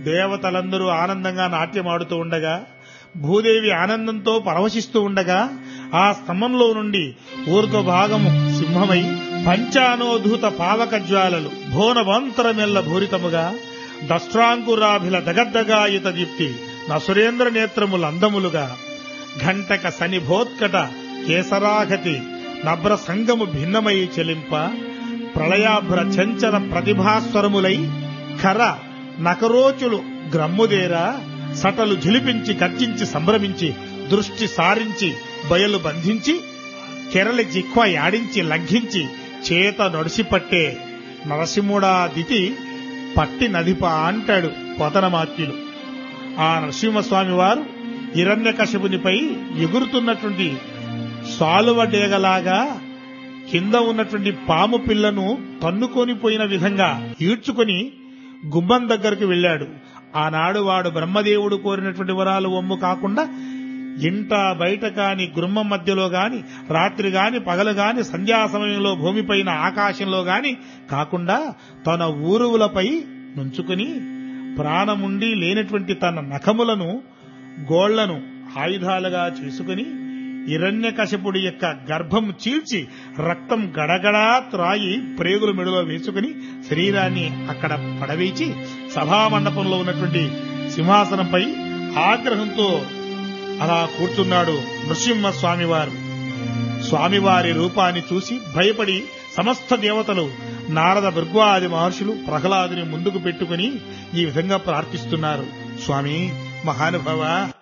దేవతలందరూ ఆనందంగా నాట్యమాడుతూ ఉండగా భూదేవి ఆనందంతో పరవశిస్తూ ఉండగా ఆ స్తంభంలో నుండి ఊర్ధ్వ భాగము సింహమై పంచానోధూత పావక జ్వాలలు భోనవంతరమెల్ల భూరితముగా దష్ట్రాంకురాభిల దగద్దగాయుత దీప్తి నసురేంద్ర నేత్రములు అందములుగా ఘంటక సనిభోత్కట కేసరాగతి నభ్ర సంగము భిన్నమై చెలింప ప్రళయాభ్ర చంచల ప్రతిభాస్వరములై ఖర నకరోచులు గ్రమ్ముదేరా సటలు ఝిలిపించి గర్జించి సంభ్రమించి దృష్టి సారించి బయలు బంధించి కెరలి జిక్వ యాడించి లంఘించి చేత నొడిసిపట్టే నరసింహుడా దితి పట్టి నదిప అంటాడు పోతనమాత్యులు ఆ నరసింహస్వామి వారు హిరణ్యకశపునిపై ఎగురుతున్నటువంటి సాలువ డేగలాగా కింద ఉన్నటువంటి పాము పిల్లను తన్నుకొని పోయిన విధంగా ఈడ్చుకొని గుమ్మం దగ్గరకు వెళ్ళాడు ఆనాడు వాడు బ్రహ్మదేవుడు కోరినటువంటి వరాలు ఒమ్ము కాకుండా ఇంట బయట కాని గృహం మధ్యలో గాని రాత్రి గాని పగలు గాని సంధ్యా సమయంలో భూమిపైన ఆకాశంలో గాని కాకుండా తన ఊరువులపై నుంచుకుని ప్రాణముండి లేనటువంటి తన నఖములను గోళ్లను ఆయుధాలుగా చేసుకుని హిరణ్యకశపుడి యొక్క గర్భం చీల్చి రక్తం గడగడా త్రాయి ప్రేగుల మెడలో వేసుకుని శరీరాన్ని అక్కడ పడవేచి సభామండపంలో ఉన్నటువంటి సింహాసనంపై ఆగ్రహంతో అలా కూర్చున్నాడు నృసింహ స్వామివారు స్వామివారి రూపాన్ని చూసి భయపడి సమస్త దేవతలు నారద భృగ్వాది మహర్షులు ప్రహ్లాదుని ముందుకు పెట్టుకుని ఈ విధంగా ప్రార్థిస్తున్నారు స్వామి మహానుభవ